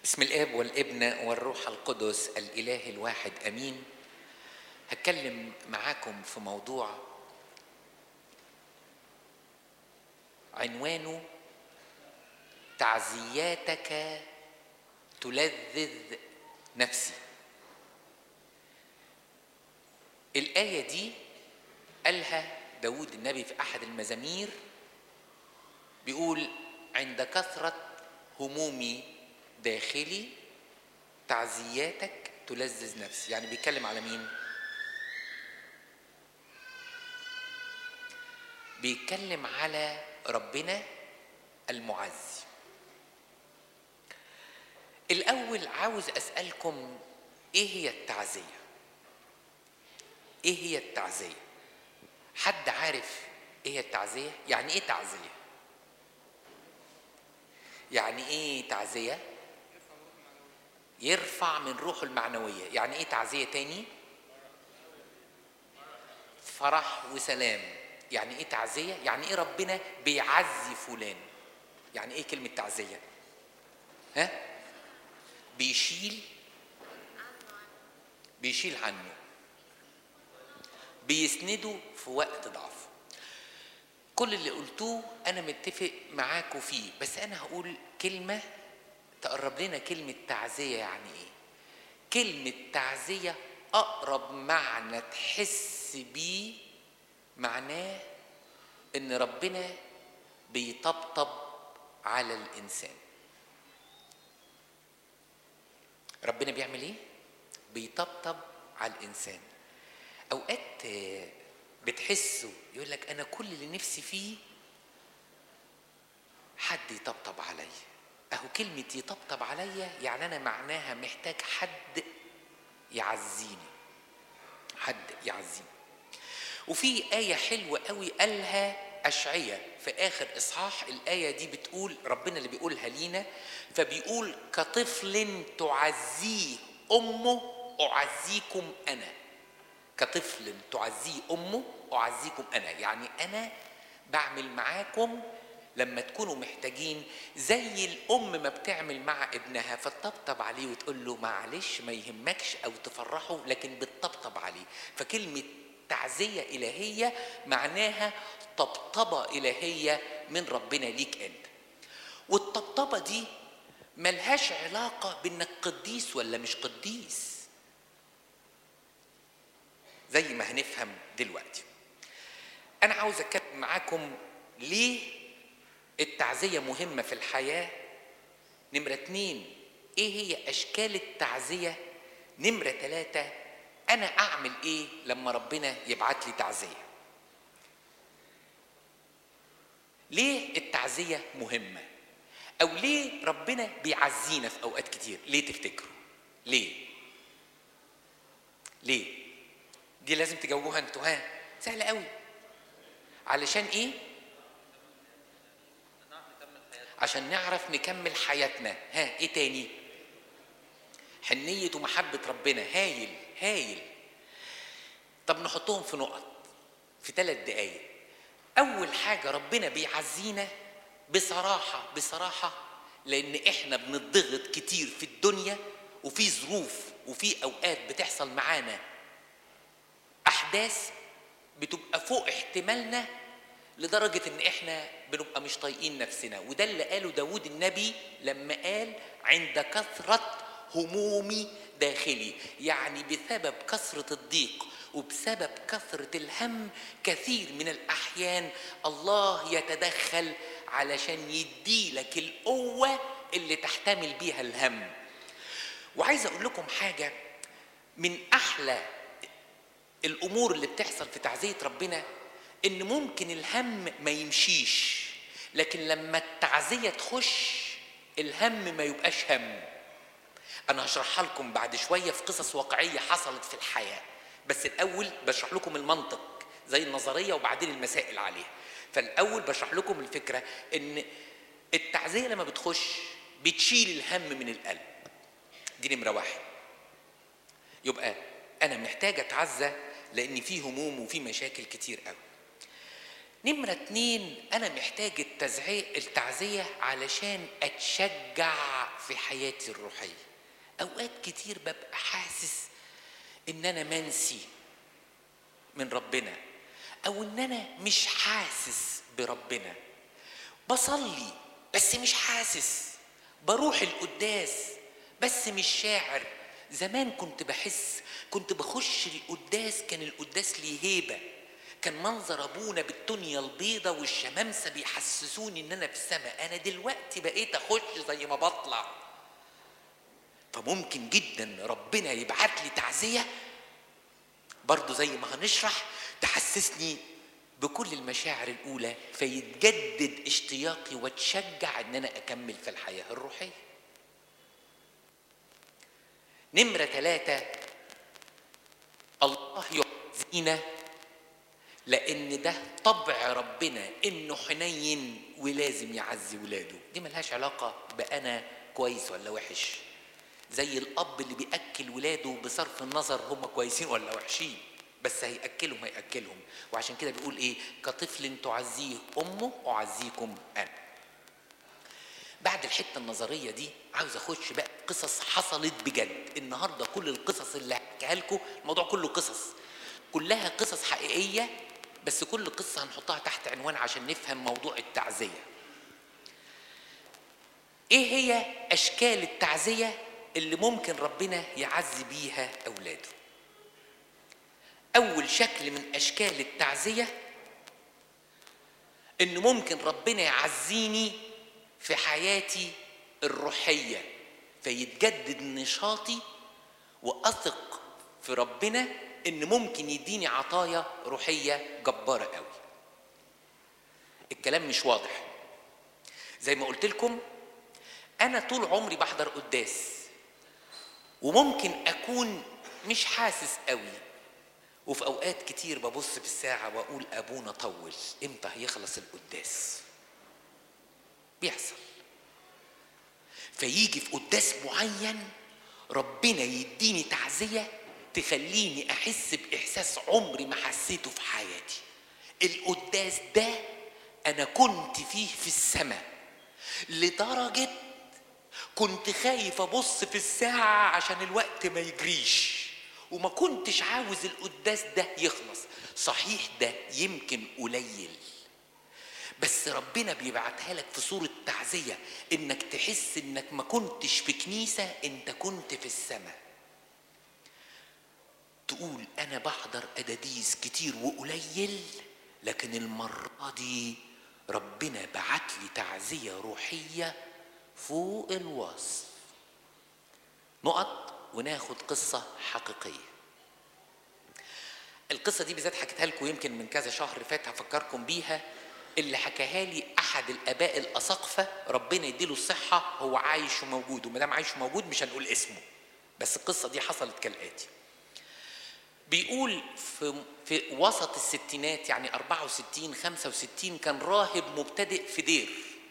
بسم الاب والابن والروح القدس الاله الواحد امين هتكلم معاكم في موضوع عنوانه تعزياتك تلذذ نفسي الآية دي قالها داود النبي في أحد المزامير بيقول عند كثرة همومي داخلي تعزياتك تلذذ نفسي يعني بيتكلم على مين بيتكلم على ربنا المعزي الأول عاوز أسألكم إيه هي التعزية إيه هي التعزية حد عارف إيه هي التعزية يعني إيه تعزية يعني إيه تعزية يرفع من روحه المعنوية يعني إيه تعزية تاني فرح وسلام يعني إيه تعزية يعني إيه ربنا بيعزي فلان يعني إيه كلمة تعزية ها بيشيل بيشيل عنه بيسنده في وقت ضعفه كل اللي قلتوه انا متفق معاكم فيه بس انا هقول كلمه تقرب لنا كلمه تعزيه يعني ايه كلمه تعزيه اقرب معنى تحس بيه معناه ان ربنا بيطبطب على الانسان ربنا بيعمل ايه بيطبطب على الانسان اوقات بتحسوا يقول لك انا كل اللي نفسي فيه حد يطبطب عليا اهو كلمه يطبطب عليا يعني انا معناها محتاج حد يعزيني حد يعزيني وفي آية حلوة قوي قالها أشعية في آخر إصحاح الآية دي بتقول ربنا اللي بيقولها لينا فبيقول كطفل تعزيه أمه أعزيكم أنا كطفل تعزيه أمه أعزيكم أنا يعني أنا بعمل معاكم لما تكونوا محتاجين زي الأم ما بتعمل مع ابنها فتطبطب عليه وتقول له معلش ما يهمكش أو تفرحه لكن بتطبطب عليه فكلمة تعزية إلهية معناها طبطبة إلهية من ربنا ليك أنت والطبطبة دي ملهاش علاقة بإنك قديس ولا مش قديس زي ما هنفهم دلوقتي أنا عاوز أتكلم معاكم ليه التعزية مهمة في الحياة نمرة اتنين إيه هي أشكال التعزية نمرة ثلاثة أنا أعمل إيه لما ربنا يبعت لي تعزية ليه التعزية مهمة أو ليه ربنا بيعزينا في أوقات كتير ليه تفتكروا ليه ليه دي لازم تجاوبوها انتوا ها سهلة قوي علشان ايه عشان نعرف نكمل حياتنا ها ايه تاني حنية ومحبة ربنا هايل هايل طب نحطهم في نقط في ثلاث دقايق أول حاجة ربنا بيعزينا بصراحة بصراحة لأن إحنا بنضغط كتير في الدنيا وفي ظروف وفي أوقات بتحصل معانا أحداث بتبقى فوق احتمالنا لدرجة إن إحنا بنبقى مش طايقين نفسنا وده اللي قاله داود النبي لما قال عند كثرة همومي داخلي يعني بسبب كثرة الضيق وبسبب كثرة الهم كثير من الأحيان الله يتدخل علشان يديلك القوة اللي تحتمل بيها الهم وعايز أقول لكم حاجة من أحلى الأمور اللي بتحصل في تعزية ربنا إن ممكن الهم ما يمشيش لكن لما التعزية تخش الهم ما يبقاش هم انا هشرحها لكم بعد شويه في قصص واقعيه حصلت في الحياه بس الاول بشرح لكم المنطق زي النظريه وبعدين المسائل عليها فالاول بشرح لكم الفكره ان التعزيه لما بتخش بتشيل الهم من القلب دي نمره واحد يبقى انا محتاج اتعزى لان في هموم وفي مشاكل كتير قوي نمرة اتنين أنا محتاج التزعي- التعزية علشان أتشجع في حياتي الروحية أوقات كتير ببقى حاسس إن أنا منسي من ربنا أو إن أنا مش حاسس بربنا بصلي بس مش حاسس بروح القداس بس مش شاعر زمان كنت بحس كنت بخش القداس كان القداس ليه هيبه كان منظر ابونا بالتونية البيضة والشمامسة بيحسسوني ان انا في السماء انا دلوقتي بقيت اخش زي ما بطلع فممكن جدا ربنا يبعت لي تعزية برضو زي ما هنشرح تحسسني بكل المشاعر الأولى فيتجدد اشتياقي واتشجع إن أنا أكمل في الحياة الروحية. نمرة ثلاثة الله يعزينا لأن ده طبع ربنا إنه حنين ولازم يعزي ولاده، دي ملهاش علاقة بأنا كويس ولا وحش. زي الأب اللي بيأكل ولاده بصرف النظر هم كويسين ولا وحشين. بس هيأكلهم هيأكلهم وعشان كده بيقول ايه كطفل تعزيه امه اعزيكم انا بعد الحته النظريه دي عاوز اخش بقى قصص حصلت بجد النهارده كل القصص اللي هحكيها لكم الموضوع كله قصص كلها قصص حقيقيه بس كل قصه هنحطها تحت عنوان عشان نفهم موضوع التعزيه ايه هي اشكال التعزيه اللي ممكن ربنا يعزي بيها اولاده أول شكل من أشكال التعزية إن ممكن ربنا يعزيني في حياتي الروحية فيتجدد نشاطي وأثق في ربنا إن ممكن يديني عطايا روحية جبارة قوي الكلام مش واضح زي ما قلت لكم أنا طول عمري بحضر قداس وممكن أكون مش حاسس قوي وفي اوقات كتير ببص في الساعه واقول ابونا طول امتى هيخلص القداس بيحصل فيجي في قداس معين ربنا يديني تعزيه تخليني احس باحساس عمري ما حسيته في حياتي القداس ده انا كنت فيه في السماء لدرجه كنت خايف ابص في الساعه عشان الوقت ما يجريش وما كنتش عاوز القداس ده يخلص صحيح ده يمكن قليل بس ربنا بيبعتها لك في صورة تعزية انك تحس انك ما كنتش في كنيسة انت كنت في السماء تقول انا بحضر اداديس كتير وقليل لكن المرة دي ربنا بعت لي تعزية روحية فوق الوصف نقط وناخد قصة حقيقية القصة دي بالذات حكيتها لكم يمكن من كذا شهر فات هفكركم بيها اللي حكاها لي أحد الآباء الأساقفة ربنا يديله الصحة هو عايش وموجود وما دام عايش وموجود مش هنقول اسمه بس القصة دي حصلت كالآتي بيقول في في وسط الستينات يعني 64 65 كان راهب مبتدئ في دير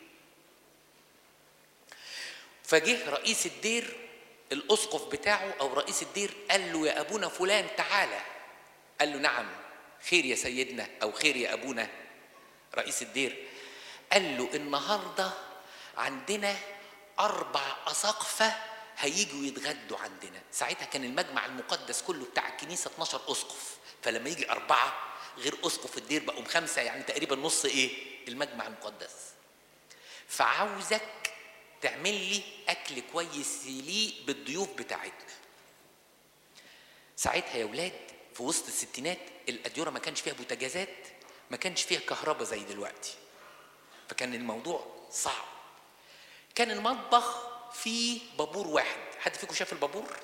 فجه رئيس الدير الاسقف بتاعه او رئيس الدير قال له يا ابونا فلان تعالى قال له نعم خير يا سيدنا او خير يا ابونا رئيس الدير قال له النهارده عندنا اربع اساقفه هيجوا يتغدوا عندنا ساعتها كان المجمع المقدس كله بتاع الكنيسه 12 اسقف فلما يجي اربعه غير اسقف الدير بقوا خمسه يعني تقريبا نص ايه المجمع المقدس فعاوزك تعمل لي اكل كويس يليق بالضيوف بتاعتنا ساعتها يا ولاد في وسط الستينات الاديره ما كانش فيها بوتاجازات ما كانش فيها كهرباء زي دلوقتي فكان الموضوع صعب كان المطبخ فيه بابور واحد حد فيكم شاف البابور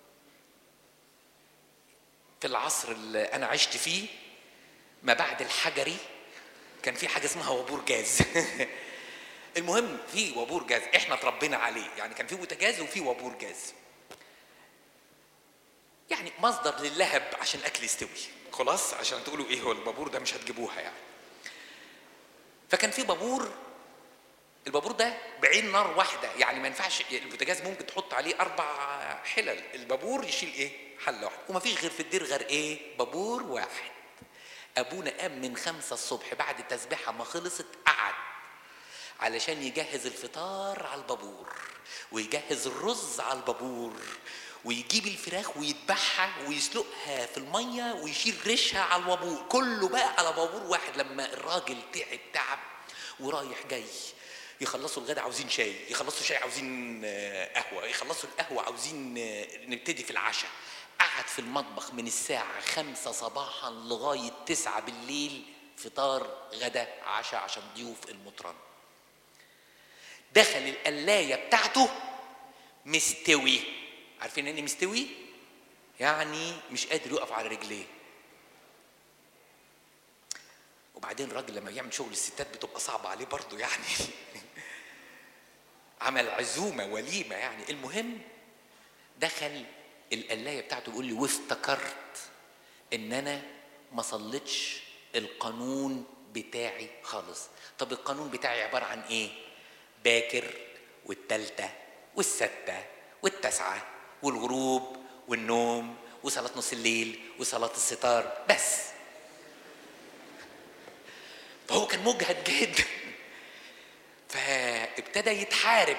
في العصر اللي انا عشت فيه ما بعد الحجري كان في حاجه اسمها بابور جاز المهم في وابور جاز احنا اتربينا عليه يعني كان في بوتاجاز وفي وابور جاز يعني مصدر للهب عشان اكل يستوي خلاص عشان تقولوا ايه هو البابور ده مش هتجيبوها يعني فكان في بابور البابور ده بعين نار واحده يعني ما ينفعش البوتاجاز ممكن تحط عليه اربع حلل البابور يشيل ايه حله واحده وما فيش غير في الدير غير ايه بابور واحد ابونا قام من خمسة الصبح بعد التسبيحة ما خلصت قعد علشان يجهز الفطار على البابور ويجهز الرز على البابور ويجيب الفراخ ويذبحها ويسلقها في الميه ويشيل ريشها على البابور كله بقى على بابور واحد لما الراجل تعب تعب ورايح جاي يخلصوا الغدا عاوزين شاي يخلصوا شاي عاوزين آه، قهوه يخلصوا القهوه عاوزين آه، نبتدي في العشاء قعد في المطبخ من الساعة خمسة صباحا لغاية تسعة بالليل فطار غدا عشاء عشان ضيوف المطران دخل القلاية بتاعته مستوي عارفين يعني مستوي يعني مش قادر يقف على رجليه وبعدين الراجل لما يعمل شغل الستات بتبقى صعبة عليه برضه يعني عمل عزومة وليمة يعني المهم دخل القلاية بتاعته بيقول لي وافتكرت ان انا ما صليتش القانون بتاعي خالص طب القانون بتاعي عبارة عن ايه باكر والتالتة والستة والتسعة والغروب والنوم وصلاة نص الليل وصلاة الستار بس فهو كان مجهد جدا فابتدى يتحارب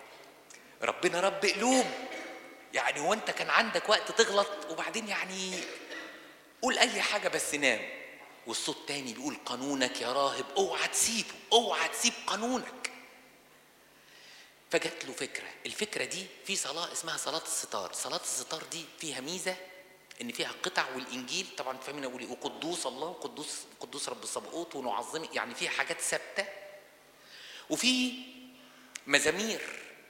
ربنا رب قلوب يعني هو انت كان عندك وقت تغلط وبعدين يعني قول اي حاجه بس نام والصوت تاني بيقول قانونك يا راهب اوعى تسيبه اوعى تسيب قانونك فجت له فكره الفكره دي في صلاه اسمها صلاه الستار صلاه الستار دي فيها ميزه ان فيها قطع والانجيل طبعا فاهمين اقول ايه وقدوس الله وقدوس قدوس رب الصبؤوت ونعظمه يعني فيها حاجات ثابته وفي مزامير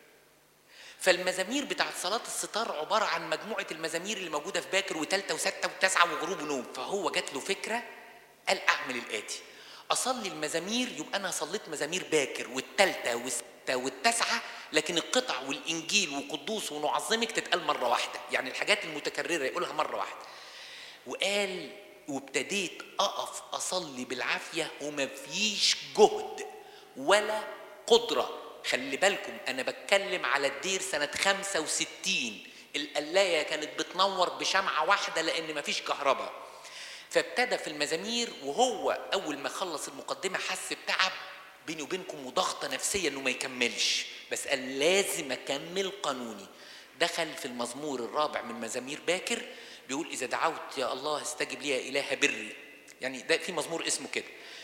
فالمزامير بتاعت صلاة الستار عبارة عن مجموعة المزامير اللي موجودة في باكر وتالتة وستة وتسعة وغروب ونوم فهو جات له فكرة قال أعمل الآتي أصلي المزامير يبقى أنا صليت مزامير باكر والتالتة والستة والتسعة لكن القطع والإنجيل وقدوس ونعظمك تتقال مرة واحدة يعني الحاجات المتكررة يقولها مرة واحدة وقال وابتديت أقف أصلي بالعافية وما فيش جهد ولا قدرة خلي بالكم أنا بتكلم على الدير سنة 65 القلاية كانت بتنور بشمعة واحدة لأن مفيش كهرباء فابتدى في المزامير وهو أول ما خلص المقدمة حس بتعب بيني وبينكم وضغطة نفسية إنه ما يكملش بس قال لازم أكمل قانوني دخل في المزمور الرابع من مزامير باكر بيقول إذا دعوت يا الله استجب لي يا إله بري يعني ده في مزمور اسمه كده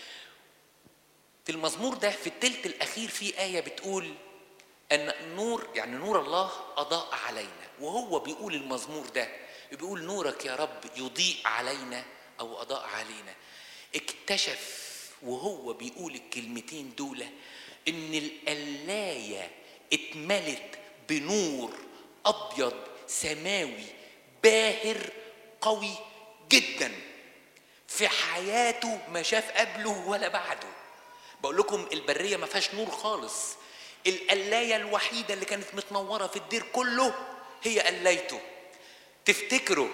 في المزمور ده في التلت الأخير في آية بتقول أن النور يعني نور الله أضاء علينا وهو بيقول المزمور ده بيقول نورك يا رب يضيء علينا أو أضاء علينا اكتشف وهو بيقول الكلمتين دول إن القلاية اتملت بنور أبيض سماوي باهر قوي جدا في حياته ما شاف قبله ولا بعده بقول لكم البرية ما فيهاش نور خالص القلاية الوحيدة اللي كانت متنورة في الدير كله هي قلايته تفتكروا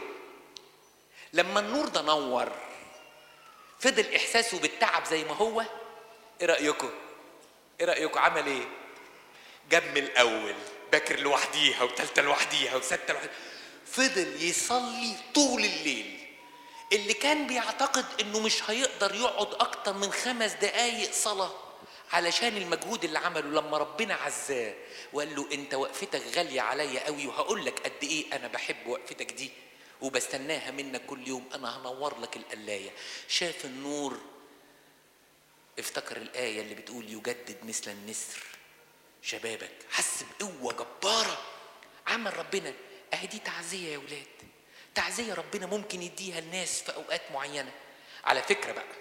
لما النور ده نور فضل إحساسه بالتعب زي ما هو إيه رأيكم؟ إيه رأيكم عمل إيه؟ جاب من الأول باكر لوحديها وتالتة لوحديها وستة لوحديها فضل يصلي طول الليل اللي كان بيعتقد انه مش هيقدر يقعد اكتر من خمس دقايق صلاة علشان المجهود اللي عمله لما ربنا عزاه وقال له انت وقفتك غالية عليا قوي وهقول لك قد ايه انا بحب وقفتك دي وبستناها منك كل يوم انا هنور لك القلاية شاف النور افتكر الآية اللي بتقول يجدد مثل النسر شبابك حس بقوة جبارة عمل ربنا اهي دي تعزية يا ولاد تعزية ربنا ممكن يديها الناس في أوقات معينة على فكرة بقى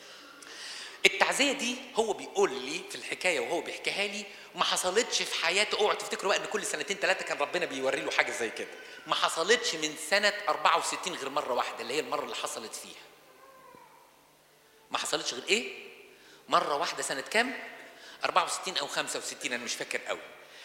التعزية دي هو بيقول لي في الحكاية وهو بيحكيها لي ما حصلتش في حياته اوعوا تفتكروا بقى ان كل سنتين ثلاثة كان ربنا بيوري له حاجة زي كده ما حصلتش من سنة 64 غير مرة واحدة اللي هي المرة اللي حصلت فيها ما حصلتش غير ايه مرة واحدة سنة كام 64 او 65 انا مش فاكر قوي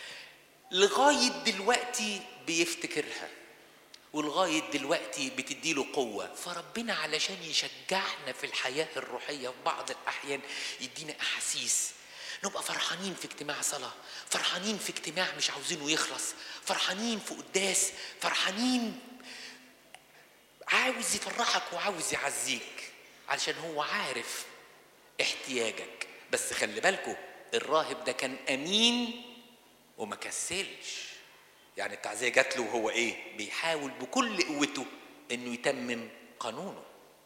لغاية دلوقتي بيفتكرها ولغاية دلوقتي بتديله قوة فربنا علشان يشجعنا في الحياة الروحية في بعض الأحيان يدينا أحاسيس نبقى فرحانين في اجتماع صلاة فرحانين في اجتماع مش عاوزينه يخلص فرحانين في قداس فرحانين عاوز يفرحك وعاوز يعزيك علشان هو عارف احتياجك بس خلي بالكوا الراهب ده كان امين وما كسلش يعني التعزيه جات له وهو ايه بيحاول بكل قوته انه يتمم قانونه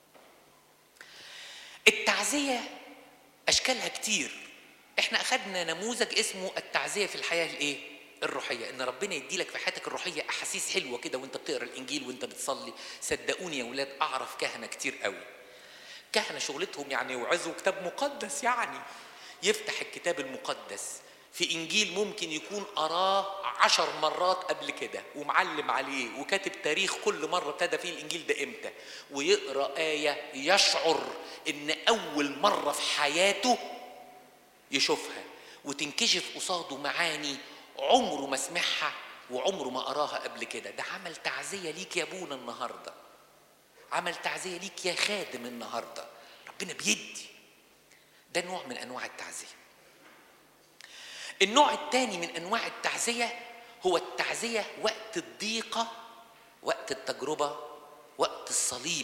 التعزيه اشكالها كتير احنا اخدنا نموذج اسمه التعزيه في الحياه الايه الروحيه ان ربنا يديلك في حياتك الروحيه احاسيس حلوه كده وانت بتقرا الانجيل وانت بتصلي صدقوني يا ولاد اعرف كهنه كتير قوي كهنه شغلتهم يعني يوعظوا كتاب مقدس يعني يفتح الكتاب المقدس في انجيل ممكن يكون قراه عشر مرات قبل كده ومعلم عليه وكاتب تاريخ كل مره ابتدى فيه الانجيل ده امتى ويقرا ايه يشعر ان اول مره في حياته يشوفها وتنكشف قصاده معاني عمره ما سمعها وعمره ما قراها قبل كده ده عمل تعزيه ليك يا ابونا النهارده عمل تعزيه ليك يا خادم النهارده ربنا بيدي ده نوع من انواع التعزيه النوع الثاني من انواع التعزيه هو التعزيه وقت الضيقه وقت التجربه وقت الصليب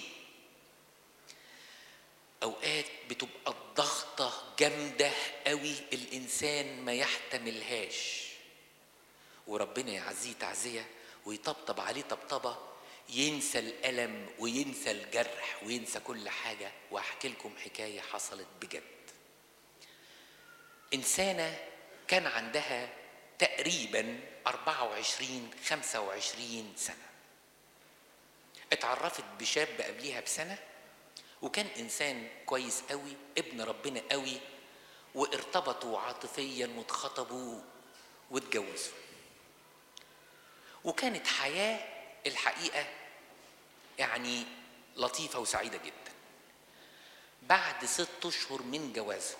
اوقات بتبقى الضغطه جامده قوي الانسان ما يحتملهاش وربنا يعزيه تعزيه ويطبطب عليه طبطبه ينسى الالم وينسى الجرح وينسى كل حاجه واحكي لكم حكايه حصلت بجد انسانه كان عندها تقريبا 24 25 سنه اتعرفت بشاب قبليها بسنه وكان انسان كويس قوي ابن ربنا قوي وارتبطوا عاطفيا واتخطبوا واتجوزوا وكانت حياه الحقيقه يعني لطيفه وسعيده جدا بعد ست اشهر من جوازهم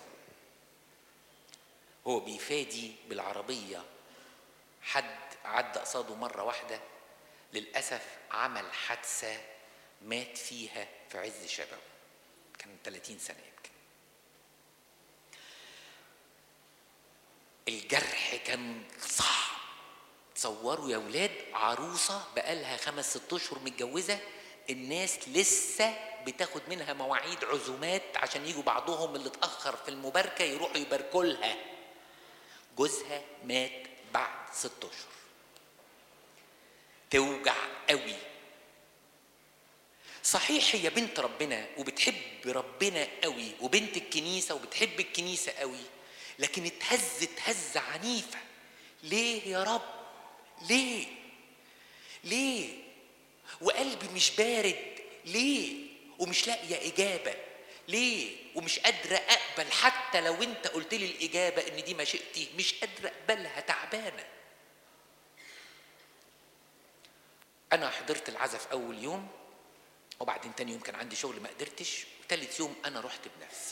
هو بيفادي بالعربيه حد عدى قصاده مره واحده للاسف عمل حادثه مات فيها في عز شبابه كان 30 سنه يمكن الجرح كان صعب تصوروا يا ولاد عروسه بقالها خمس ست اشهر متجوزه الناس لسه بتاخد منها مواعيد عزومات عشان يجوا بعضهم اللي اتاخر في المباركه يروحوا يباركوا لها جوزها مات بعد ست اشهر توجع قوي صحيح هي بنت ربنا وبتحب ربنا قوي وبنت الكنيسه وبتحب الكنيسه قوي لكن اتهزت هزه عنيفه ليه يا رب ليه ليه وقلبي مش بارد ليه ومش لاقيه اجابه ليه ومش قادره اقبل حتى لو انت قلت لي الاجابه ان دي مشيئتي مش قادره اقبلها تعبانه انا حضرت العزف اول يوم وبعدين تاني يوم كان عندي شغل ما قدرتش وتالت يوم انا رحت بنفسي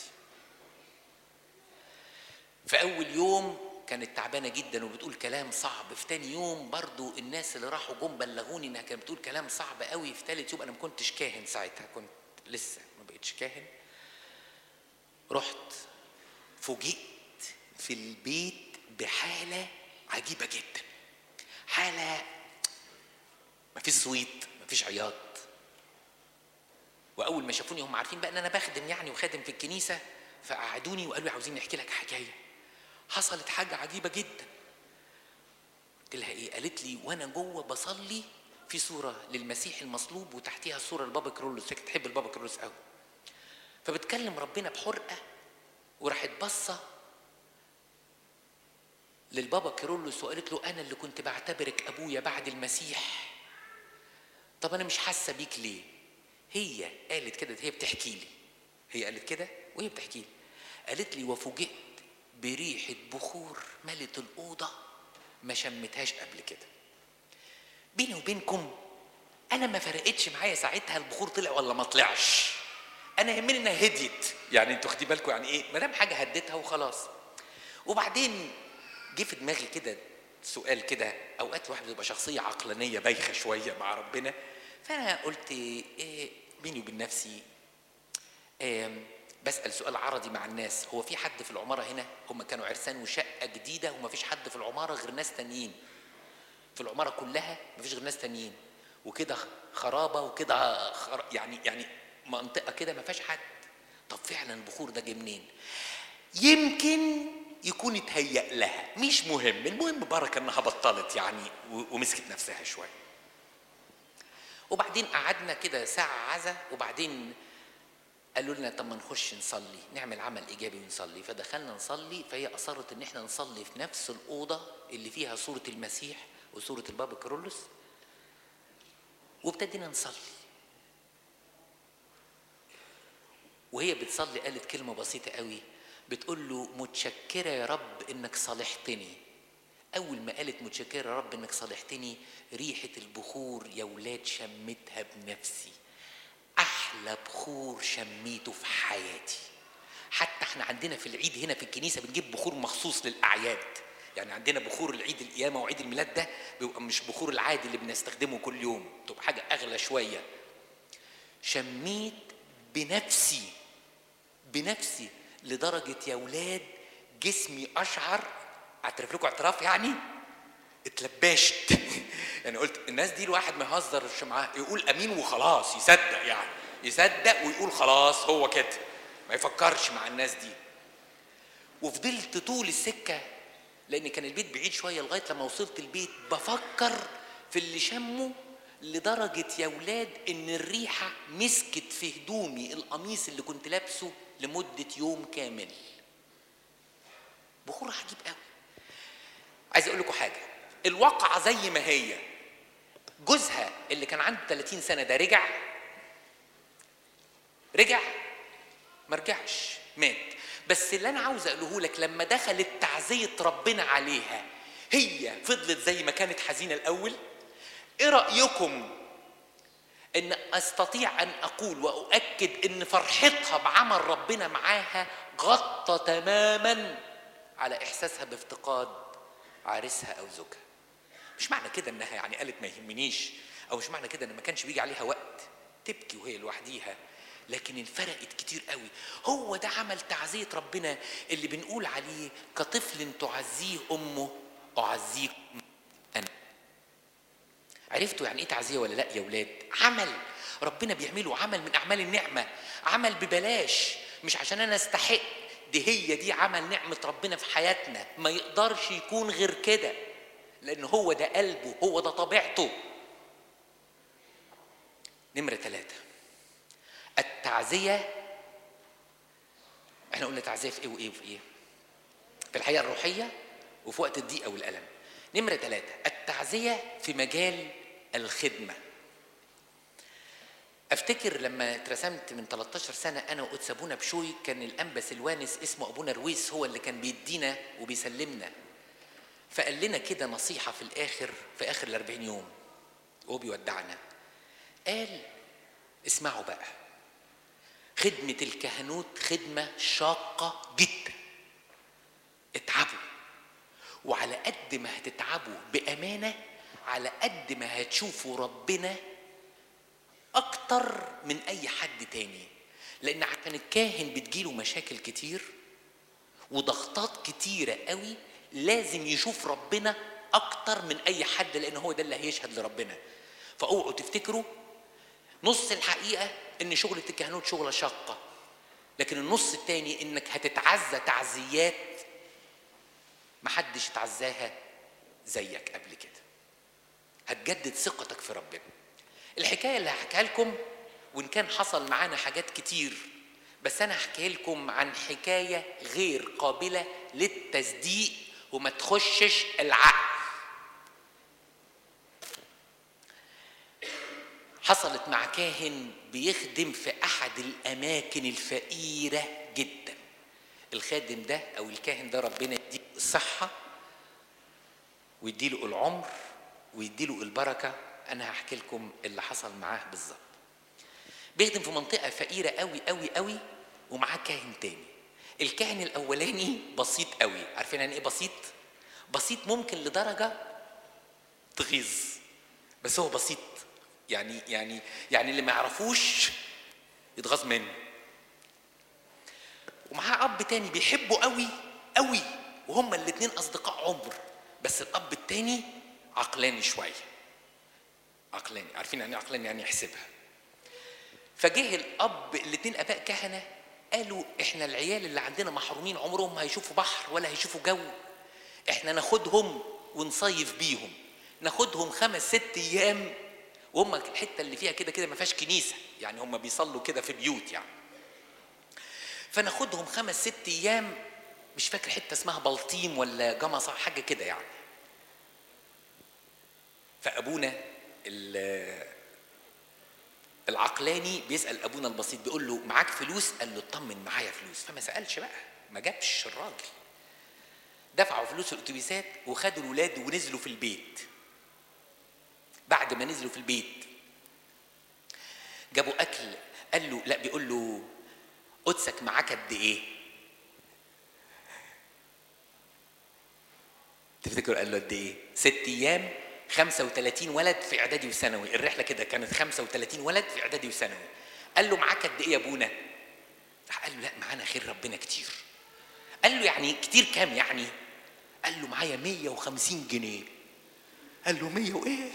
في اول يوم كانت تعبانه جدا وبتقول كلام صعب في تاني يوم برضو الناس اللي راحوا جم بلغوني انها كانت بتقول كلام صعب قوي في تالت يوم انا ما كنتش كاهن ساعتها كنت لسه ما بقتش كاهن رحت فوجئت في البيت بحاله عجيبه جدا حاله ما فيش صويت ما فيش عياط واول ما شافوني هم عارفين بقى ان انا بخدم يعني وخادم في الكنيسه فقعدوني وقالوا لي عاوزين نحكي لك حكايه حصلت حاجه عجيبه جدا قلت لها ايه قالت لي وانا جوه بصلي في صوره للمسيح المصلوب وتحتيها صوره لبابا كرولوس هيك تحب البابا كرولوس قوي فبتكلم ربنا بحرقه وراحت بصه للبابا كيرلس وقالت له انا اللي كنت بعتبرك ابويا بعد المسيح طب انا مش حاسه بيك ليه هي قالت كده هي بتحكي لي هي قالت كده وهي بتحكي لي قالت لي وفوجئت بريحه بخور ملت الاوضه ما شمتهاش قبل كده بيني وبينكم انا ما فرقتش معايا ساعتها البخور طلع ولا ما طلعش انا يهمني انها هديت يعني انتوا واخدين بالكم يعني ايه ما دام حاجه هديتها وخلاص وبعدين جه في دماغي كده سؤال كده اوقات الواحد بيبقى شخصيه عقلانيه بايخه شويه مع ربنا فانا قلت إيه بيني وبين نفسي إيه بسال سؤال عرضي مع الناس هو في حد في العماره هنا هم كانوا عرسان وشقه جديده وما فيش حد في العماره غير ناس تانيين في العماره كلها ما فيش غير ناس تانيين وكده خرابه وكده خر... يعني يعني منطقه كده ما فيهاش حد طب فعلا البخور ده جه منين يمكن يكون اتهيأ لها مش مهم المهم بركة انها بطلت يعني و- ومسكت نفسها شوية وبعدين قعدنا كده ساعة عزا وبعدين قالوا لنا طب ما نخش نصلي نعمل عمل ايجابي ونصلي فدخلنا نصلي فهي اصرت ان احنا نصلي في نفس الاوضه اللي فيها صوره المسيح وصوره البابا كارولوس وابتدينا نصلي وهي بتصلي قالت كلمه بسيطه قوي بتقول له متشكره يا رب انك صالحتني اول ما قالت متشكره يا رب انك صالحتني ريحه البخور يا ولاد شمتها بنفسي احلى بخور شميته في حياتي حتى احنا عندنا في العيد هنا في الكنيسه بنجيب بخور مخصوص للاعياد يعني عندنا بخور العيد القيامه وعيد الميلاد ده بيبقى مش بخور العادي اللي بنستخدمه كل يوم تبقى حاجه اغلى شويه شميت بنفسي بنفسي لدرجه يا ولاد جسمي اشعر اعترف لكم اعتراف يعني اتلبشت يعني قلت الناس دي الواحد ما يهزرش معاه يقول امين وخلاص يصدق يعني يصدق ويقول خلاص هو كده ما يفكرش مع الناس دي وفضلت طول السكه لان كان البيت بعيد شويه لغايه لما وصلت البيت بفكر في اللي شمه لدرجه يا ولاد ان الريحه مسكت في هدومي القميص اللي كنت لابسه لمده يوم كامل بخور عجيب قوي عايز اقول لكم حاجه الواقعه زي ما هي جوزها اللي كان عنده 30 سنه ده رجع رجع ما رجعش مات بس اللي انا عاوز اقوله لك لما دخلت تعزيه ربنا عليها هي فضلت زي ما كانت حزينه الاول ايه رايكم ان استطيع ان اقول واؤكد ان فرحتها بعمل ربنا معاها غطى تماما على احساسها بافتقاد عريسها او زوجها مش معنى كده انها يعني قالت ما يهمنيش او مش معنى كده ان ما كانش بيجي عليها وقت تبكي وهي لوحديها لكن انفرقت كتير قوي هو ده عمل تعزية ربنا اللي بنقول عليه كطفل تعزيه أمه أعزيكم أنا عرفتوا يعني ايه تعزيه ولا لا يا ولاد عمل ربنا بيعمله عمل من اعمال النعمه عمل ببلاش مش عشان انا استحق دي هي دي عمل نعمه ربنا في حياتنا ما يقدرش يكون غير كده لان هو ده قلبه هو ده طبيعته نمره ثلاثه التعزيه احنا قلنا تعزيه في ايه وايه وفي ايه في الحياه الروحيه وفي وقت الضيقه والالم نمرة ثلاثة التعزية في مجال الخدمة أفتكر لما اترسمت من 13 سنة أنا وقدس أبونا بشوي كان الأنبا سلوانس اسمه أبونا رويس هو اللي كان بيدينا وبيسلمنا فقال لنا كده نصيحة في الآخر في آخر الأربعين يوم وهو بيودعنا قال اسمعوا بقى خدمة الكهنوت خدمة شاقة جدا اتعبوا وعلى قد ما هتتعبوا بأمانة على قد ما هتشوفوا ربنا أكتر من أي حد تاني لأن عشان الكاهن بتجيله مشاكل كتير وضغطات كتيرة قوي لازم يشوف ربنا أكتر من أي حد لأن هو ده اللي هيشهد لربنا فأوعوا تفتكروا نص الحقيقة إن شغلة الكهنوت شغلة شاقة لكن النص التاني إنك هتتعزى تعزيات محدش اتعزاها زيك قبل كده هتجدد ثقتك في ربنا الحكايه اللي هحكيها لكم وان كان حصل معانا حاجات كتير بس انا هحكي لكم عن حكايه غير قابله للتصديق وما تخشش العقل حصلت مع كاهن بيخدم في احد الاماكن الفقيره جدا الخادم ده او الكاهن ده ربنا يديله الصحه ويديله العمر ويديله البركه انا هحكي لكم اللي حصل معاه بالظبط بيخدم في منطقه فقيره قوي قوي قوي ومعاه كاهن تاني الكاهن الاولاني بسيط قوي عارفين يعني ايه بسيط بسيط ممكن لدرجه تغيظ بس هو بسيط يعني يعني يعني اللي ما يعرفوش يتغاظ منه ومعاه اب تاني بيحبه قوي قوي وهما الاتنين اصدقاء عمر بس الاب التاني عقلاني شويه عقلاني عارفين يعني إيه عقلاني يعني يحسبها فجه الاب الاتنين اباء كهنه قالوا احنا العيال اللي عندنا محرومين عمرهم ما هيشوفوا بحر ولا هيشوفوا جو احنا ناخدهم ونصيف بيهم ناخدهم خمس ست ايام وهم الحته اللي فيها كده كده ما فيهاش كنيسه يعني هم بيصلوا كده في بيوت يعني فناخدهم خمس ست ايام مش فاكر حته اسمها بلطيم ولا جمصه حاجه كده يعني فابونا ال- العقلاني بيسال ابونا البسيط بيقول له معاك فلوس قال له اطمن معايا فلوس فما سالش بقى ما جابش الراجل دفعوا فلوس الاتوبيسات وخدوا الولاد ونزلوا في البيت بعد ما نزلوا في البيت جابوا اكل قال له لا بيقول له قدسك معاك قد ايه تفتكر قال له قد ايه ست ايام 35 ولد في اعدادي وثانوي الرحله كده كانت 35 ولد في اعدادي وثانوي قال له معاك قد ايه يا ابونا راح قال له لا معانا خير ربنا كتير قال له يعني كتير كام يعني قال له معايا 150 جنيه قال له 100 وايه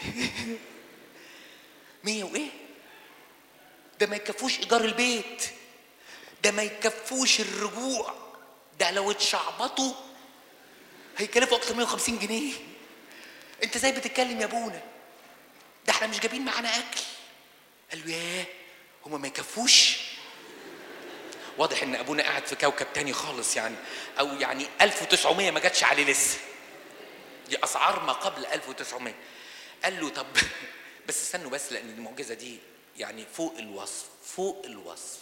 100 وايه ده ما يكفوش ايجار البيت ده ما يكفوش الرجوع ده لو اتشعبطوا هيكلفوا اكتر من 150 جنيه انت ازاي بتتكلم يا ابونا ده احنا مش جايبين معانا اكل قال له ياه هما ما يكفوش واضح ان ابونا قاعد في كوكب تاني خالص يعني او يعني 1900 ما جاتش عليه لسه دي اسعار ما قبل 1900 قال له طب بس استنوا بس لان المعجزه دي يعني فوق الوصف فوق الوصف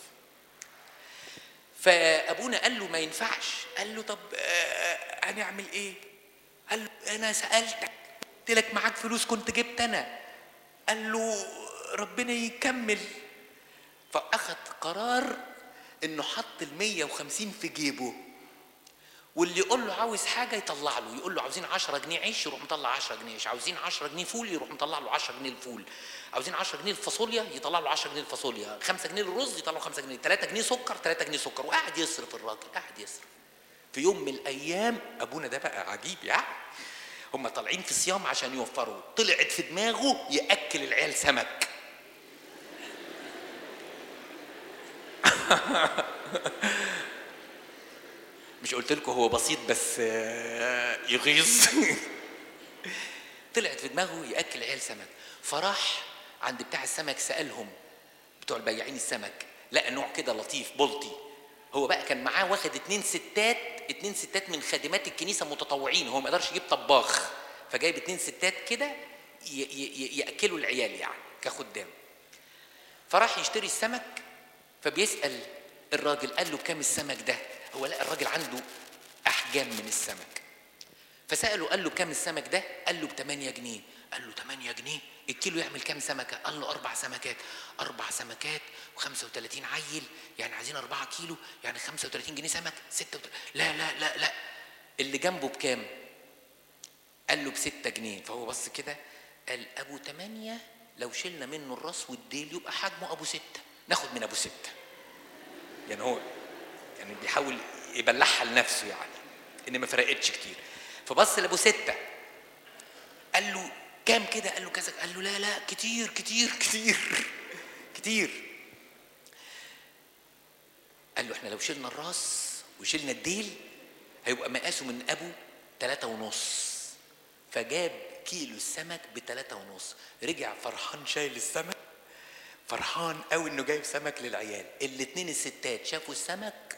فابونا قال له ما ينفعش قال له طب آه، هنعمل ايه قال له انا سالتك قلت لك معاك فلوس كنت جبت انا قال له ربنا يكمل فاخذ قرار انه حط ال 150 في جيبه واللي يقول له عاوز حاجه يطلع له يقول له عاوزين 10 جنيه عيش يروح مطلع 10 جنيه عيش عاوزين 10 جنيه فول يروح مطلع له 10 جنيه الفول عاوزين 10 جنيه الفاصوليا يطلع له 10 جنيه الفاصوليا 5 جنيه الرز يطلع له 5 جنيه 3 جنيه سكر 3 جنيه سكر وقاعد يصرف الراجل قاعد يصرف في يوم من الايام ابونا ده بقى عجيب يعني هم طالعين في صيام عشان يوفروا طلعت في دماغه ياكل العيال سمك مش قلت لكم هو بسيط بس آه، يغيظ طلعت في دماغه ياكل عيال سمك فراح عند بتاع السمك سالهم بتوع البياعين السمك لقى نوع كده لطيف بلطي هو بقى كان معاه واخد اتنين ستات اتنين ستات من خادمات الكنيسه متطوعين هو ما قدرش يجيب طباخ فجايب اتنين ستات كده ي- ي- ي- ياكلوا العيال يعني كخدام فراح يشتري السمك فبيسال الراجل قال له بكام السمك ده هو لقى الراجل عنده احجام من السمك فساله قال له بكام السمك ده قال له ب 8 جنيه قال له 8 جنيه الكيلو يعمل كام سمكه قال له اربع سمكات اربع سمكات و35 عيل يعني عايزين 4 كيلو يعني 35 جنيه سمك 36 لا لا لا لا اللي جنبه بكام قال له ب 6 جنيه فهو بص كده قال ابو 8 لو شلنا منه الراس والديل يبقى حجمه ابو 6 ناخد من ابو 6 يعني هو يعني بيحاول يبلعها لنفسه يعني ان ما فرقتش كتير فبص لابو ستة قال له كام كده قال له كذا قال له لا لا كتير كتير كتير كتير قال له احنا لو شلنا الراس وشلنا الديل هيبقى مقاسه من ابو ثلاثة ونص فجاب كيلو السمك بثلاثة ونص رجع فرحان شايل السمك فرحان قوي انه جايب سمك للعيال الاتنين الستات شافوا السمك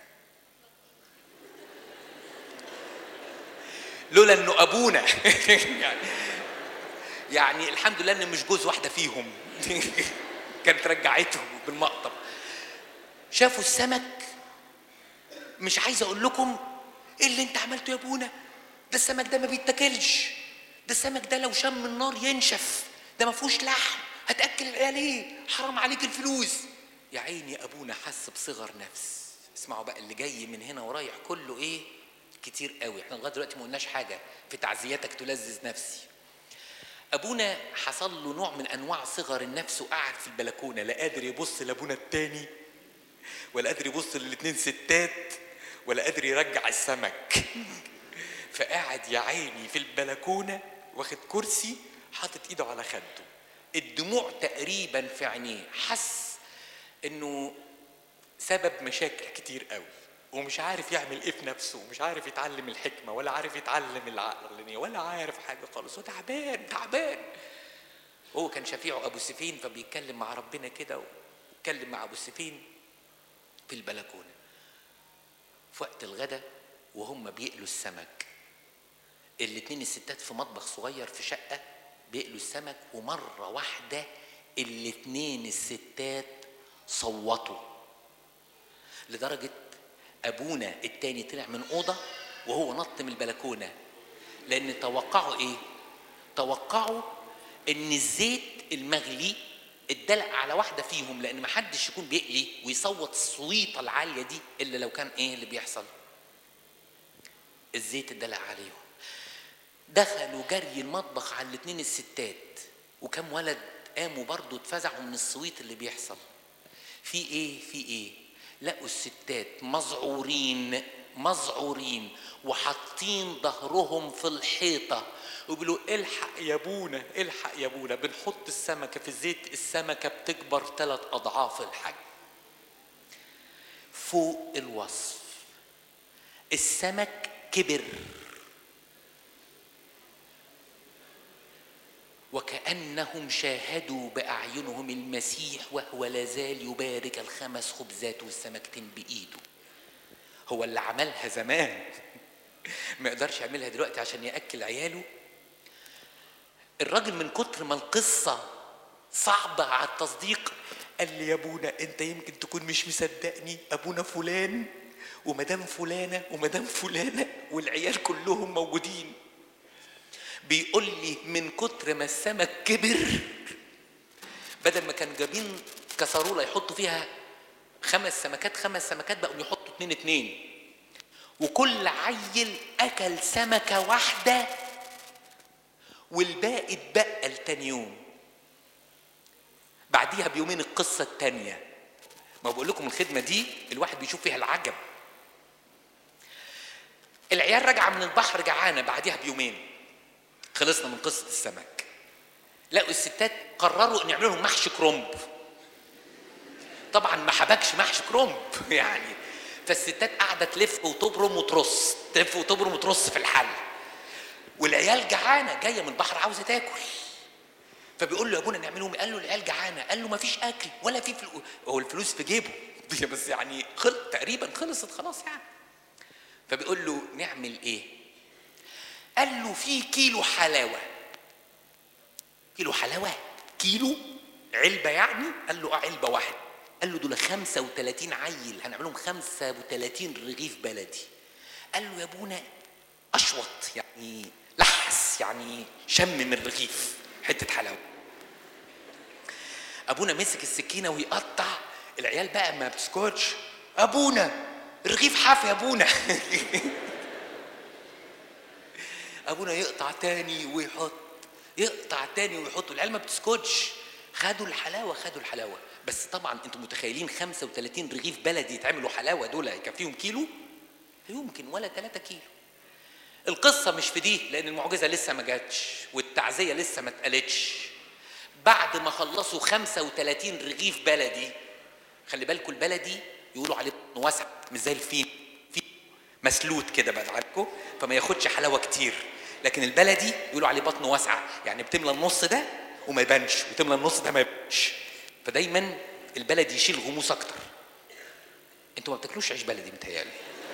لولا انه ابونا يعني يعني الحمد لله ان مش جوز واحده فيهم كانت رجعتهم بالمقطب شافوا السمك مش عايز اقول لكم ايه اللي انت عملته يا ابونا ده السمك ده ما بيتاكلش ده السمك ده لو شم النار ينشف ده ما فيهوش لحم هتاكل العيال ايه حرام عليك الفلوس يا عيني يا ابونا حس بصغر نفس اسمعوا بقى اللي جاي من هنا ورايح كله ايه كتير قوي احنا لغايه دلوقتي ما قلناش حاجه في تعزيتك تلذذ نفسي ابونا حصل له نوع من انواع صغر النفس وقعد في البلكونه لا قادر يبص لابونا التاني ولا قادر يبص للاتنين ستات ولا قادر يرجع السمك فقعد يا عيني في البلكونه واخد كرسي حاطط ايده على خده الدموع تقريبا في عينيه حس انه سبب مشاكل كتير قوي ومش عارف يعمل ايه في نفسه ومش عارف يتعلم الحكمة ولا عارف يتعلم العقل ولا عارف حاجة خالص وتعبان تعبان هو كان شفيعه أبو سفين فبيتكلم مع ربنا كده واتكلم مع أبو سفين في البلكونة في وقت الغداء وهم بيقلوا السمك الاتنين الستات في مطبخ صغير في شقة بيقلوا السمك ومرة واحدة الاتنين الستات صوتوا لدرجة أبونا التاني طلع من أوضة وهو نط من البلكونة لأن توقعوا إيه؟ توقعوا إن الزيت المغلي اتدلق على واحدة فيهم لأن محدش يكون بيقلي ويصوت الصويطة العالية دي إلا لو كان إيه اللي بيحصل؟ الزيت اتدلق عليهم دخلوا جري المطبخ على الاتنين الستات وكم ولد قاموا برضو اتفزعوا من الصويت اللي بيحصل في ايه في ايه لقوا الستات مذعورين مذعورين وحاطين ظهرهم في الحيطة وبيقولوا الحق يا ابونا الحق يا ابونا بنحط السمكة في الزيت السمكة بتكبر ثلاث أضعاف الحجم فوق الوصف السمك كبر وكأنهم شاهدوا بأعينهم المسيح وهو لازال يبارك الخمس خبزات والسمكتين بإيده هو اللي عملها زمان ما يقدرش يعملها دلوقتي عشان يأكل عياله الراجل من كتر ما القصة صعبة على التصديق قال لي يا ابونا انت يمكن تكون مش مصدقني ابونا فلان ومدام فلانة ومدام فلانة والعيال كلهم موجودين بيقول لي من كتر ما السمك كبر بدل ما كانوا جايبين كسرولة يحطوا فيها خمس سمكات خمس سمكات بقوا يحطوا اتنين اتنين وكل عيل أكل سمكة واحدة والباقي اتبقى لتاني يوم بعديها بيومين القصة التانية ما بقول لكم الخدمة دي الواحد بيشوف فيها العجب العيال راجعة من البحر جعانة بعديها بيومين خلصنا من قصة السمك لقوا الستات قرروا ان يعملوا لهم محشي كرنب طبعا ما حبكش محشي كرنب يعني فالستات قاعدة تلف وتبرم وترص تلف وتبرم وترص في الحل والعيال جعانة جاية من البحر عاوزة تاكل فبيقول له يا ابونا نعملهم قال له العيال جعانة قال له ما فيش اكل ولا في فلوس هو الفلوس في جيبه بس يعني خل... تقريبا خلصت خلاص يعني فبيقول له نعمل ايه قال له في كيلو حلاوه كيلو حلاوه كيلو علبه يعني قال له اه علبه واحده قال له دول 35 عيل هنعملهم 35 رغيف بلدي قال له يا ابونا اشوط يعني لحس يعني شم من الرغيف حته حلاوه ابونا مسك السكينه ويقطع العيال بقى ما بتسكتش ابونا الرغيف حاف يا ابونا ابونا يقطع تاني ويحط يقطع تاني ويحط العيال ما بتسكتش خدوا الحلاوه خدوا الحلاوه بس طبعا انتم متخيلين 35 رغيف بلدي يتعملوا حلاوه دول هيكفيهم كيلو يمكن ولا 3 كيلو القصه مش في دي لان المعجزه لسه ما جاتش والتعزيه لسه ما اتقالتش بعد ما خلصوا 35 رغيف بلدي خلي بالكم البلدي يقولوا عليه بطن واسع مش زي الفين في مسلوت كده بعد عنكم فما ياخدش حلاوه كتير لكن البلدي يقولوا عليه بطن واسعه يعني بتملى النص ده وما يبانش وتملى النص ده ما يبانش فدايما البلدي يشيل غموس اكتر انتوا ما بتاكلوش عيش بلدي متهيألي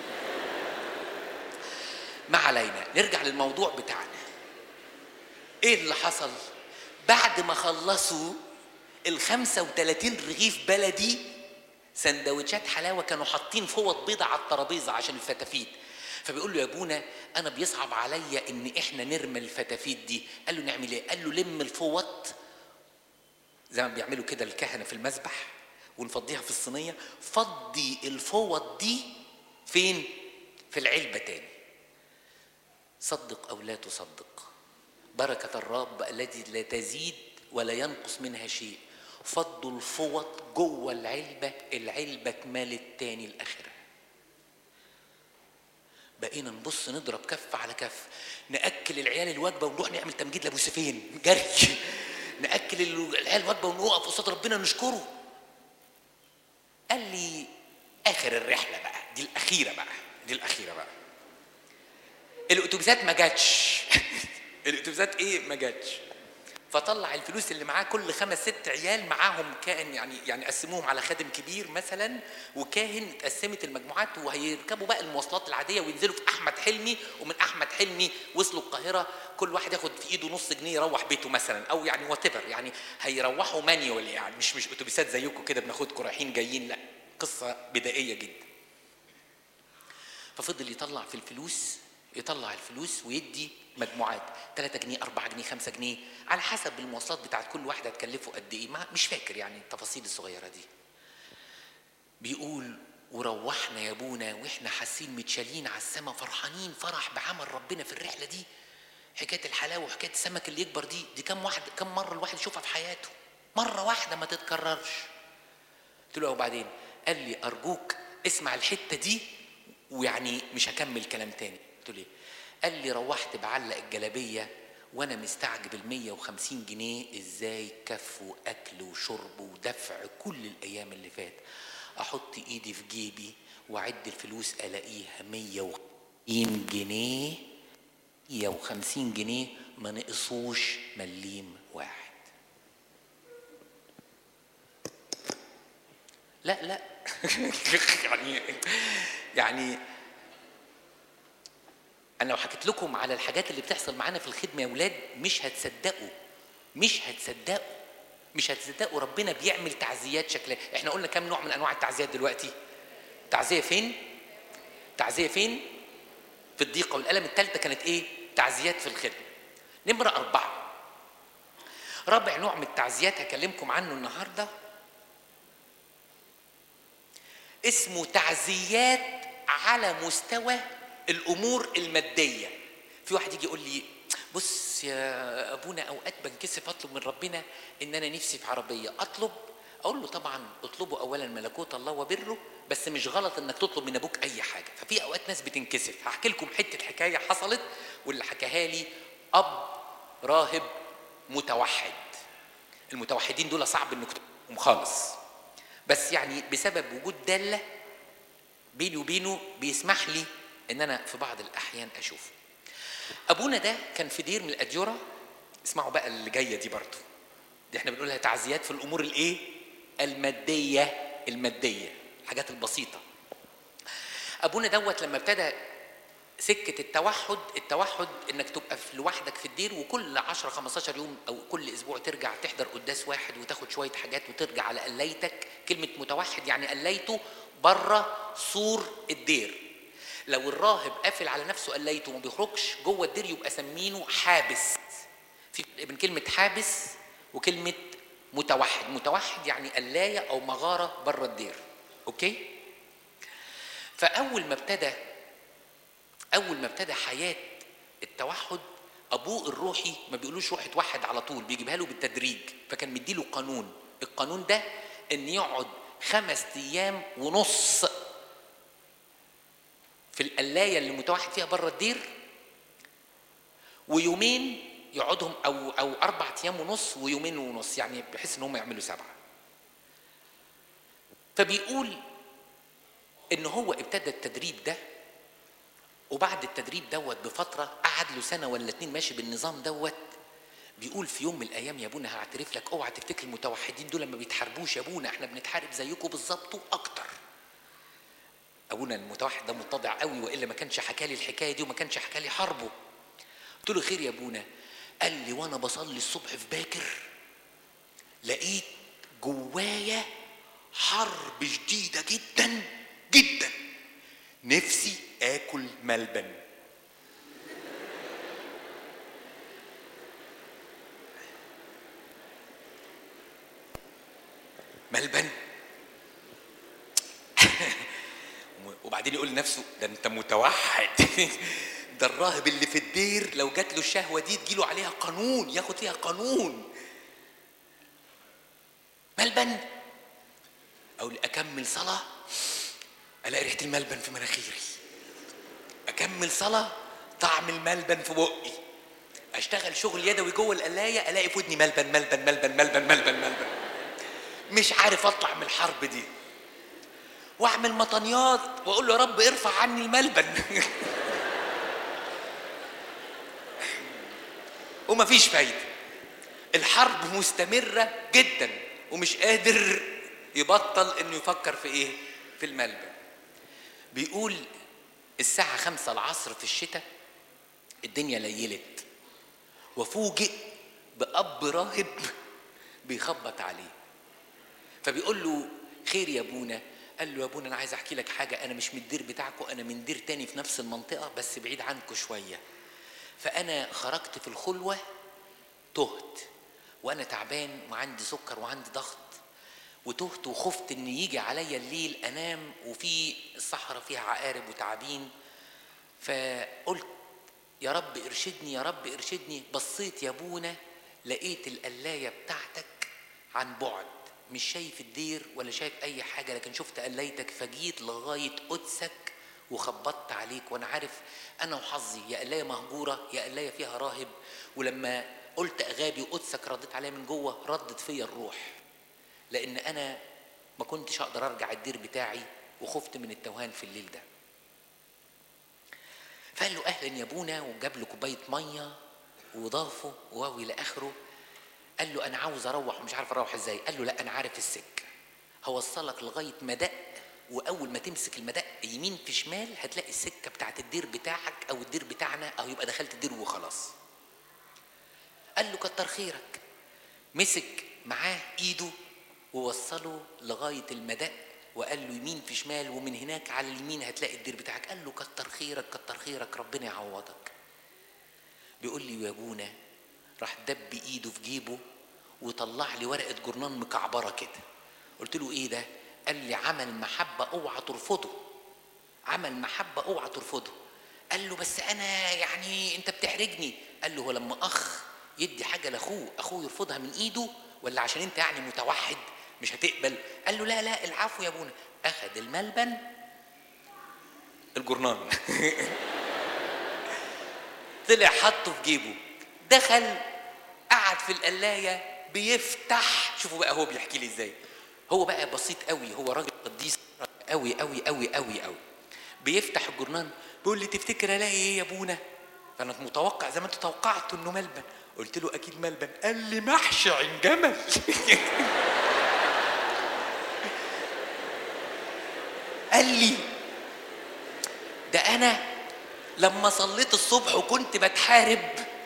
ما علينا نرجع للموضوع بتاعنا ايه اللي حصل بعد ما خلصوا ال 35 رغيف بلدي سندوتشات حلاوه كانوا حاطين فوط بيضة على الترابيزه عشان الفتافيت فبيقول له يا ابونا انا بيصعب عليا ان احنا نرمي الفتافيت دي قال له نعمل ايه قال له لم الفوط زي ما بيعملوا كده الكهنه في المسبح ونفضيها في الصينيه فضي الفوط دي فين في العلبه تاني صدق او لا تصدق بركه الرب التي لا تزيد ولا ينقص منها شيء فضوا الفوط جوه العلبه العلبه اتملت تاني الاخره بقينا نبص نضرب كف على كف ناكل العيال الوجبه ونروح نعمل تمجيد لابو سفين جري ناكل العيال الوجبه ونقف قصاد ربنا نشكره قال لي اخر الرحله بقى دي الاخيره بقى دي الاخيره بقى الاتوبيسات ما جاتش الاتوبيسات ايه ما جاتش فطلع الفلوس اللي معاه كل خمس ست عيال معاهم كائن يعني يعني قسموهم على خادم كبير مثلا وكاهن اتقسمت المجموعات وهيركبوا بقى المواصلات العاديه وينزلوا في احمد حلمي ومن احمد حلمي وصلوا القاهره كل واحد ياخد في ايده نص جنيه يروح بيته مثلا او يعني وات يعني هيروحوا مانيوال يعني مش مش اتوبيسات زيكم كده بناخدكم رايحين جايين لا قصه بدائيه جدا ففضل يطلع في الفلوس يطلع الفلوس ويدي مجموعات 3 جنيه 4 جنيه 5 جنيه على حسب المواصلات بتاعت كل واحده هتكلفه قد ايه ما مش فاكر يعني التفاصيل الصغيره دي بيقول وروحنا يا ابونا واحنا حاسين متشالين على السما فرحانين فرح بعمل ربنا في الرحله دي حكايه الحلاوه وحكايه السمك اللي يكبر دي دي كم واحد كم مره الواحد يشوفها في حياته مره واحده ما تتكررش قلت له وبعدين قال لي ارجوك اسمع الحته دي ويعني مش هكمل كلام تاني قلت له ليه قال لي روحت بعلق الجلابيه وانا مستعجب ال 150 جنيه ازاي كفوا اكل وشرب ودفع كل الايام اللي فات احط ايدي في جيبي واعد الفلوس الاقيها 150 جنيه 150 جنيه ما نقصوش مليم واحد لا لا يعني يعني انا لو حكيت لكم على الحاجات اللي بتحصل معانا في الخدمه يا اولاد مش هتصدقوا مش هتصدقوا مش هتصدقوا ربنا بيعمل تعزيات شكلها احنا قلنا كم نوع من انواع التعزيات دلوقتي تعزيه فين تعزيه فين في الضيقه والالم الثالثه كانت ايه تعزيات في الخدمه نمره اربعه رابع نوع من التعزيات هكلمكم عنه النهارده اسمه تعزيات على مستوى الامور الماديه في واحد يجي يقول لي بص يا ابونا اوقات بنكسف اطلب من ربنا ان انا نفسي في عربيه اطلب اقول له طبعا اطلبوا اولا ملكوت الله وبره بس مش غلط انك تطلب من ابوك اي حاجه ففي اوقات ناس بتنكسف هحكي لكم حته حكايه حصلت واللي حكاها لي اب راهب متوحد المتوحدين دول صعب انك تقوم خالص بس يعني بسبب وجود داله بيني وبينه بيسمح لي ان انا في بعض الاحيان اشوفه ابونا ده كان في دير من الاديره اسمعوا بقى اللي جايه دي برضو دي احنا بنقولها تعزيات في الامور الايه الماديه الماديه الحاجات البسيطه ابونا دوت لما ابتدى سكه التوحد التوحد انك تبقى في لوحدك في الدير وكل 10 15 يوم او كل اسبوع ترجع تحضر قداس واحد وتاخد شويه حاجات وترجع على قليتك كلمه متوحد يعني قليته بره سور الدير لو الراهب قافل على نفسه قليته وما بيخرجش جوه الدير يبقى سمينه حابس في فرق بين كلمه حابس وكلمه متوحد متوحد يعني قلايه او مغاره بره الدير اوكي فاول ما ابتدى اول ما ابتدى حياه التوحد ابوه الروحي ما بيقولوش روح اتوحد على طول بيجيبها له بالتدريج فكان مديله قانون القانون ده ان يقعد خمس ايام ونص في القلايه اللي متوحد فيها بره الدير ويومين يقعدهم او او اربع ايام ونص ويومين ونص يعني بحيث ان هم يعملوا سبعه فبيقول ان هو ابتدى التدريب ده وبعد التدريب دوت بفتره قعد له سنه ولا اتنين ماشي بالنظام دوت بيقول في يوم من الايام يا ابونا هعترف لك اوعى تفتكر المتوحدين دول ما بيتحاربوش يا ابونا احنا بنتحارب زيكم بالظبط واكتر ابونا المتوحد ده متضع قوي والا ما كانش حكى لي الحكايه دي وما كانش حكى لي حربه قلت له خير يا ابونا قال لي وانا بصلي الصبح في باكر لقيت جوايا حرب شديده جدا جدا نفسي اكل ملبن ملبن وبعدين يقول لنفسه ده انت متوحد ده الراهب اللي في الدير لو جات له الشهوه دي تجيله عليها قانون ياخد فيها قانون ملبن او اكمل صلاه الاقي ريحه الملبن في مناخيري اكمل صلاه طعم الملبن في بقي اشتغل شغل يدوي جوه القلايه الاقي في ودني ملبن ملبن ملبن ملبن ملبن ملبن مش عارف اطلع من الحرب دي واعمل مطنيات واقول له يا رب ارفع عني الملبن ومفيش فايده الحرب مستمره جدا ومش قادر يبطل انه يفكر في ايه في الملبن بيقول الساعة خمسة العصر في الشتاء الدنيا ليلت وفوجئ بأب راهب بيخبط عليه فبيقول له خير يا ابونا قال له يا ابونا انا عايز احكي لك حاجه انا مش من الدير بتاعكم انا من دير تاني في نفس المنطقه بس بعيد عنكم شويه فانا خرجت في الخلوه تهت وانا تعبان وعندي سكر وعندي ضغط وتهت وخفت ان يجي عليا الليل انام وفي الصحراء فيها عقارب وتعابين فقلت يا رب ارشدني يا رب ارشدني بصيت يا ابونا لقيت القلايه بتاعتك عن بعد مش شايف الدير ولا شايف اي حاجه لكن شفت قلايتك فجيت لغايه قدسك وخبطت عليك وانا عارف انا وحظي يا قلايه مهجوره يا قلايه فيها راهب ولما قلت اغابي وقدسك رديت عليا من جوه ردت فيا الروح لان انا ما كنتش اقدر ارجع الدير بتاعي وخفت من التوهان في الليل ده فقال له اهلا يا ابونا وجاب له كوبايه ميه وضافه وواو الى اخره قال له انا عاوز اروح مش عارف اروح ازاي قال له لا انا عارف السكه هوصلك لغايه مدق واول ما تمسك المدق يمين في شمال هتلاقي السكه بتاعت الدير بتاعك او الدير بتاعنا او يبقى دخلت الدير وخلاص قال له كتر خيرك مسك معاه ايده ووصله لغايه المدق وقال له يمين في شمال ومن هناك على اليمين هتلاقي الدير بتاعك قال له كتر خيرك كتر خيرك ربنا يعوضك بيقول لي يا ابونا راح دب ايده في جيبه وطلع لي ورقه جورنان مكعبره كده قلت له ايه ده قال لي عمل محبه اوعى ترفضه عمل محبه اوعى ترفضه قال له بس انا يعني انت بتحرجني قال له هو لما اخ يدي حاجه لاخوه اخوه يرفضها من ايده ولا عشان انت يعني متوحد مش هتقبل قال له لا لا العفو يا ابونا اخذ الملبن الجرنان طلع حطه في جيبه دخل قعد في القلاية بيفتح شوفوا بقى هو بيحكي لي ازاي هو بقى بسيط قوي هو راجل قديس قوي قوي قوي قوي قوي بيفتح الجرنان بيقول لي تفتكر الاقي ايه يا ابونا فانا متوقع زي ما انت توقعت انه ملبن قلت له اكيد ملبن قال لي محشي عين جمل قال لي ده انا لما صليت الصبح وكنت بتحارب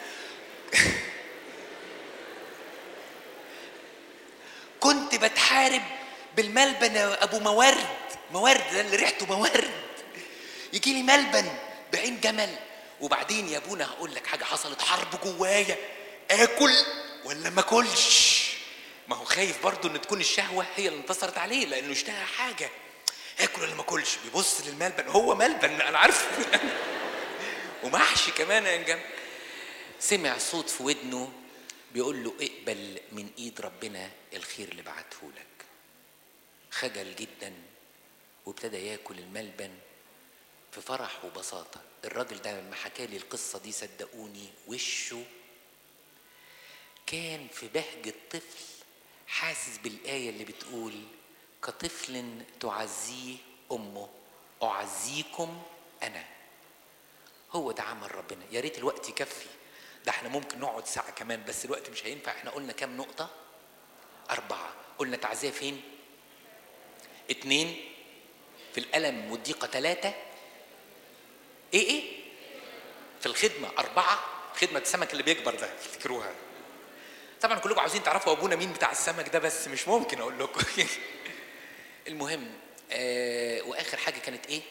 كنت بتحارب بالملبن يا ابو موارد موارد ده اللي ريحته موارد يجي لي ملبن بعين جمل وبعدين يا ابونا هقول لك حاجه حصلت حرب جوايا اكل ولا ما اكلش ما هو خايف برضه ان تكون الشهوه هي اللي انتصرت عليه لانه اشتهى حاجه اكل ولا ما اكلش بيبص للملبن هو ملبن انا عارف ومحشي كمان يا جنب سمع صوت في ودنه بيقول له اقبل من ايد ربنا الخير اللي بعته لك خجل جدا وابتدى ياكل الملبن في فرح وبساطه الراجل ده لما حكى لي القصه دي صدقوني وشه كان في بهجه طفل حاسس بالايه اللي بتقول كطفل تعزيه امه اعزيكم انا هو ده عمل ربنا يا ريت الوقت يكفي ده احنا ممكن نقعد ساعة كمان بس الوقت مش هينفع احنا قلنا كام نقطة أربعة قلنا تعزية فين اتنين في الألم والضيقة ثلاثة ايه ايه في الخدمة أربعة خدمة السمك اللي بيكبر ده افتكروها طبعا كلكم عاوزين تعرفوا ابونا مين بتاع السمك ده بس مش ممكن اقول لكم المهم آه واخر حاجه كانت ايه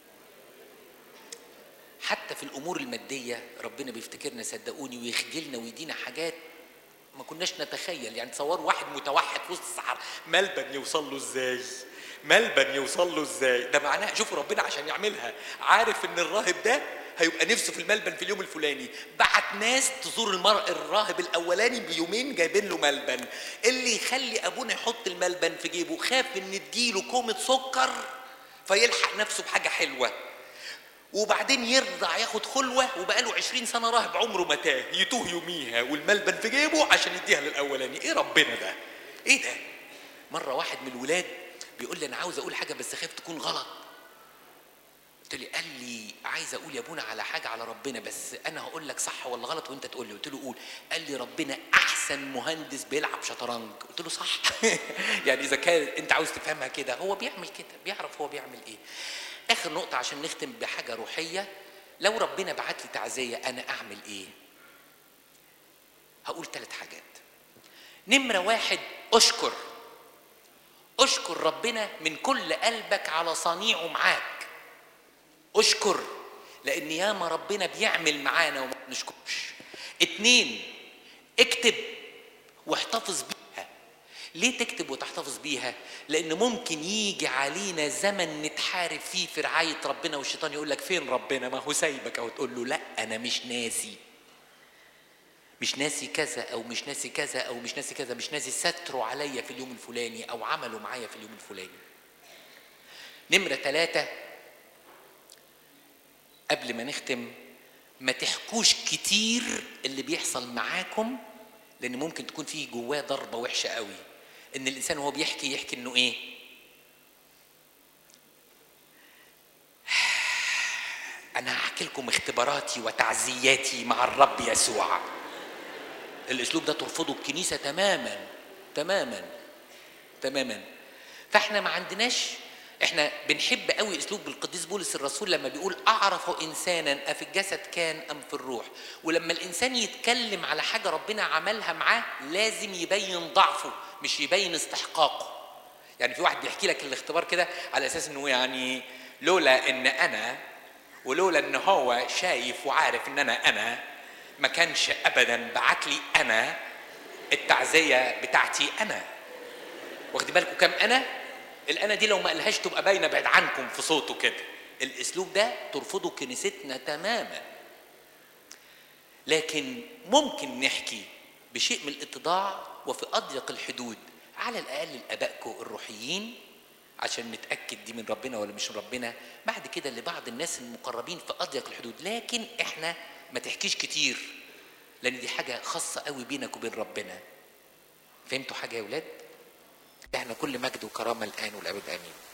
حتى في الامور الماديه ربنا بيفتكرنا صدقوني ويخجلنا ويدينا حاجات ما كناش نتخيل يعني تصوروا واحد متوحد في وسط الصحراء ملبن يوصل له ازاي ملبن يوصل له ازاي ده معناه شوفوا ربنا عشان يعملها عارف ان الراهب ده هيبقى نفسه في الملبن في اليوم الفلاني بعت ناس تزور المرء الراهب الاولاني بيومين جايبين له ملبن اللي يخلي ابونا يحط الملبن في جيبه خاف ان تجيله كومه سكر فيلحق نفسه بحاجه حلوه وبعدين يرضع ياخد خلوة وبقاله عشرين سنة راهب عمره ما تاه يتوه يوميها والملبن في جيبه عشان يديها للأولاني إيه ربنا ده؟ إيه ده؟ مرة واحد من الولاد بيقول لي انا عاوز اقول حاجه بس خايف تكون غلط قلت لي قال لي عايز اقول يا ابونا على حاجه على ربنا بس انا هقول لك صح ولا غلط وانت تقول لي قلت له قول قال لي ربنا احسن مهندس بيلعب شطرنج قلت له صح يعني اذا كان انت عاوز تفهمها كده هو بيعمل كده بيعرف هو بيعمل ايه اخر نقطه عشان نختم بحاجه روحيه لو ربنا بعت لي تعزيه انا اعمل ايه هقول ثلاث حاجات نمره واحد اشكر اشكر ربنا من كل قلبك على صنيعه معاك اشكر لان ياما ربنا بيعمل معانا وما بنشكرش اتنين اكتب واحتفظ بيها ليه تكتب وتحتفظ بيها لان ممكن يجي علينا زمن نتحارب فيه في رعايه ربنا والشيطان يقول لك فين ربنا ما هو سايبك او تقول له لا انا مش ناسي مش ناسي كذا او مش ناسي كذا او مش ناسي كذا مش ناسي ستره عليا في اليوم الفلاني او عمله معايا في اليوم الفلاني نمرة ثلاثة قبل ما نختم ما تحكوش كتير اللي بيحصل معاكم لان ممكن تكون فيه جواه ضربة وحشة قوي ان الانسان وهو بيحكي يحكي انه ايه انا هحكي لكم اختباراتي وتعزياتي مع الرب يسوع الاسلوب ده ترفضه الكنيسه تماما تماما تماما فاحنا ما عندناش احنا بنحب قوي اسلوب القديس بولس الرسول لما بيقول اعرف انسانا افي الجسد كان ام في الروح ولما الانسان يتكلم على حاجه ربنا عملها معاه لازم يبين ضعفه مش يبين استحقاقه يعني في واحد بيحكي لك الاختبار كده على اساس انه يعني لولا ان انا ولولا ان هو شايف وعارف ان انا انا ما كانش ابدا بعت لي انا التعزيه بتاعتي انا واخد بالكم كم انا الانا دي لو ما قالهاش تبقى باينه بعيد عنكم في صوته كده الاسلوب ده ترفضه كنيستنا تماما لكن ممكن نحكي بشيء من الاتضاع وفي اضيق الحدود على الاقل لابائكم الروحيين عشان نتاكد دي من ربنا ولا مش من ربنا بعد كده لبعض الناس المقربين في اضيق الحدود لكن احنا ما تحكيش كتير لان دي حاجه خاصه قوي بينك وبين ربنا فهمتوا حاجه يا ولاد احنا كل مجد وكرامه الان والابد امين